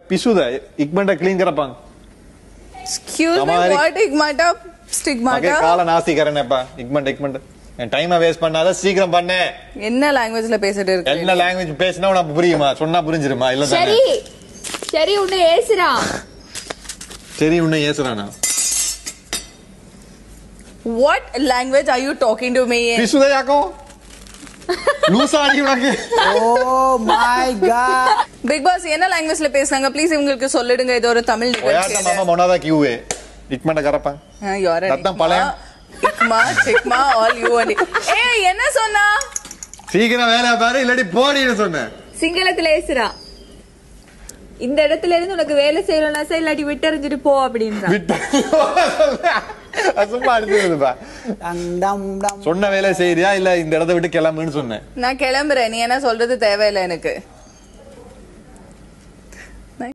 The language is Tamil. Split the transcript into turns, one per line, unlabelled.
पिसू दे एक मिनट क्लीन कर पांग
Excuse me,
हमारी-
what stigmata?
Okay
Stigmata?
கால நாஸ்தி கரனேப்பா एक मिनट एक मिनट என் டைமை வேஸ்ட் பண்ணாத சீக்கிரம் பண்ணு
என்ன லாங்குவேஜ்ல பேசிட்டு
என்ன
இருக்கு
லாங்குவேஜ் பேசினா உனக்கு புரியுமா சொன்னா புரிஞ்சிருமா இல்ல தானே
சரி சரி உன்னை ஏசுறான்
சரி உன்னை ஏசுறானா
what language are you talking to me
பிசுதே யாக்கும் லூசாடி உனக்கு
Oh my god.
Bigg Boss என்ன லாங்குவேஜ்ல பேசுனாங்க ப்ளீஸ் இவங்களுக்கு சொல்லிடுங்க இது ஒரு தமிழ்
ஒயாத்த
நிகழ்ச்சி
மாமா மொனாதா கியூவே இக்மண்ட கரப்பா
யோர
ரத்தம் பழைய.
இக்மா சிக்மா ஆல் யூ அண்ட் ஏய் என்ன சொன்னா
சீக்கிரம் வேலையா பாரு இல்லாட்டி போடின்னு சொன்னேன்
சிங்களத்துல ஏசுறான் இந்த இடத்துல இருந்து உனக்கு வேலை செய்யறோம்னா சார் இல்லாட்டி விட்டறிஞ்சிட்டு போ அப்படின்றான்
விட்டு அது சும்மா அடிச்சிருதுப்பா
Dang dam dam.
சொன்ன வேலை செய்யறியா இல்ல இந்த இடத்த விட்டு கிளம்புன்னு சொன்னேன்
நான் கிளம்புறேன் நீ என்ன சொல்றது தேவையில்லை எனக்கு